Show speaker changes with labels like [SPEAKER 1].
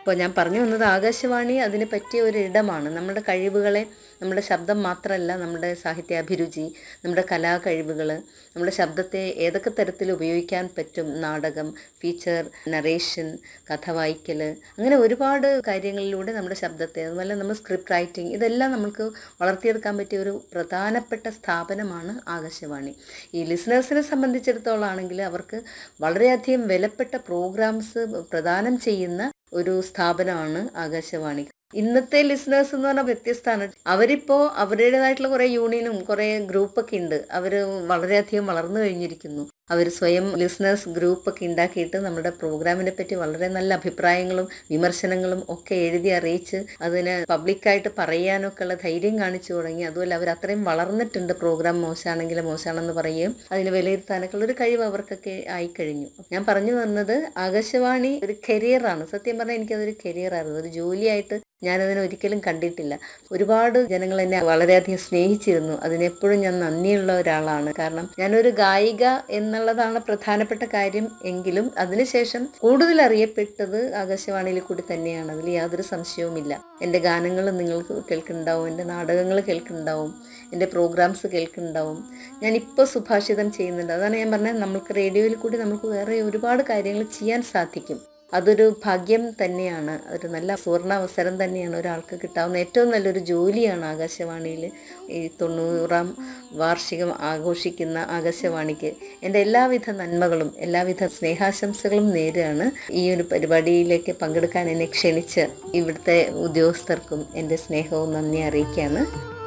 [SPEAKER 1] അപ്പോൾ ഞാൻ പറഞ്ഞു വന്നത് ആകാശവാണി അതിന് പറ്റിയ ഒരു ഇടമാണ് നമ്മുടെ കഴിവുകളെ നമ്മുടെ ശബ്ദം മാത്രമല്ല നമ്മുടെ സാഹിത്യാഭിരുചി നമ്മുടെ കലാകഴിവുകൾ നമ്മുടെ ശബ്ദത്തെ ഏതൊക്കെ തരത്തിൽ ഉപയോഗിക്കാൻ പറ്റും നാടകം ഫീച്ചർ നറേഷൻ കഥ വായിക്കൽ അങ്ങനെ ഒരുപാട് കാര്യങ്ങളിലൂടെ നമ്മുടെ ശബ്ദത്തെ അതുപോലെ നമ്മൾ സ്ക്രിപ്റ്റ് റൈറ്റിംഗ് ഇതെല്ലാം നമുക്ക് വളർത്തിയെടുക്കാൻ പറ്റിയ ഒരു പ്രധാനപ്പെട്ട സ്ഥാപനമാണ് ആകാശവാണി ഈ ലിസണേഴ്സിനെ സംബന്ധിച്ചിടത്തോളം ആണെങ്കിൽ അവർക്ക് വളരെയധികം വിലപ്പെട്ട പ്രോഗ്രാംസ് പ്രദാനം ചെയ്യുന്ന ഒരു സ്ഥാപനമാണ് ആകാശവാണി ഇന്നത്തെ ലിസണേഴ്സ് എന്ന് പറഞ്ഞാൽ വ്യത്യസ്തമാണ് അവരിപ്പോൾ അവരുടേതായിട്ടുള്ള കുറേ യൂണിയനും കുറേ ഗ്രൂപ്പൊക്കെ ഉണ്ട് അവർ വളരെയധികം വളർന്നു കഴിഞ്ഞിരിക്കുന്നു അവർ സ്വയം ലിസണേഴ്സ് ഗ്രൂപ്പൊക്കെ ഉണ്ടാക്കിയിട്ട് നമ്മുടെ പ്രോഗ്രാമിനെ പറ്റി വളരെ നല്ല അഭിപ്രായങ്ങളും വിമർശനങ്ങളും ഒക്കെ എഴുതി അറിയിച്ച് അതിന് പബ്ലിക്കായിട്ട് പറയാനൊക്കെ ഉള്ള ധൈര്യം കാണിച്ചു തുടങ്ങി അതുപോലെ അവർ അത്രയും വളർന്നിട്ടുണ്ട് പ്രോഗ്രാം മോശമാണെങ്കിൽ മോശമാണെന്ന് പറയുകയും അതിന് വിലയിരുത്താനൊക്കെ ഉള്ള ഒരു കഴിവ് അവർക്കൊക്കെ ആയിക്കഴിഞ്ഞു ഞാൻ പറഞ്ഞു വന്നത് ആകാശവാണി ഒരു കരിയറാണ് സത്യം പറഞ്ഞാൽ എനിക്കതൊരു കരിയറായിരുന്നു ഒരു ജോലിയായിട്ട് ഞാനതിനെ ഒരിക്കലും കണ്ടിട്ടില്ല ഒരുപാട് ജനങ്ങൾ എന്നെ വളരെയധികം സ്നേഹിച്ചിരുന്നു അതിനെപ്പോഴും ഞാൻ നന്ദിയുള്ള ഒരാളാണ് കാരണം ഞാനൊരു ഗായിക എന്നുള്ളതാണ് പ്രധാനപ്പെട്ട കാര്യം എങ്കിലും അതിനുശേഷം കൂടുതൽ അറിയപ്പെട്ടത് ആകാശവാണിയിൽ കൂടി തന്നെയാണ് അതിൽ യാതൊരു സംശയവുമില്ല എൻ്റെ ഗാനങ്ങൾ നിങ്ങൾക്ക് കേൾക്കുന്നുണ്ടാവും എൻ്റെ നാടകങ്ങൾ കേൾക്കുന്നുണ്ടാവും എൻ്റെ പ്രോഗ്രാംസ് കേൾക്കുന്നുണ്ടാവും ഞാനിപ്പോൾ സുഭാഷിതം ചെയ്യുന്നുണ്ട് അതാണ് ഞാൻ പറഞ്ഞത് നമുക്ക് റേഡിയോയിൽ കൂടി നമുക്ക് വേറെ ഒരുപാട് കാര്യങ്ങൾ ചെയ്യാൻ സാധിക്കും അതൊരു ഭാഗ്യം തന്നെയാണ് ഒരു നല്ല സുവർണ അവസരം തന്നെയാണ് ഒരാൾക്ക് കിട്ടാവുന്ന ഏറ്റവും നല്ലൊരു ജോലിയാണ് ആകാശവാണിയിൽ ഈ തൊണ്ണൂറാം വാർഷികം ആഘോഷിക്കുന്ന ആകാശവാണിക്ക് എൻ്റെ എല്ലാവിധ നന്മകളും എല്ലാവിധ സ്നേഹാശംസകളും നേരെയാണ് ഈ ഒരു പരിപാടിയിലേക്ക് പങ്കെടുക്കാൻ എന്നെ ക്ഷണിച്ച് ഇവിടുത്തെ ഉദ്യോഗസ്ഥർക്കും എൻ്റെ സ്നേഹവും നന്ദി അറിയിക്കുകയാണ്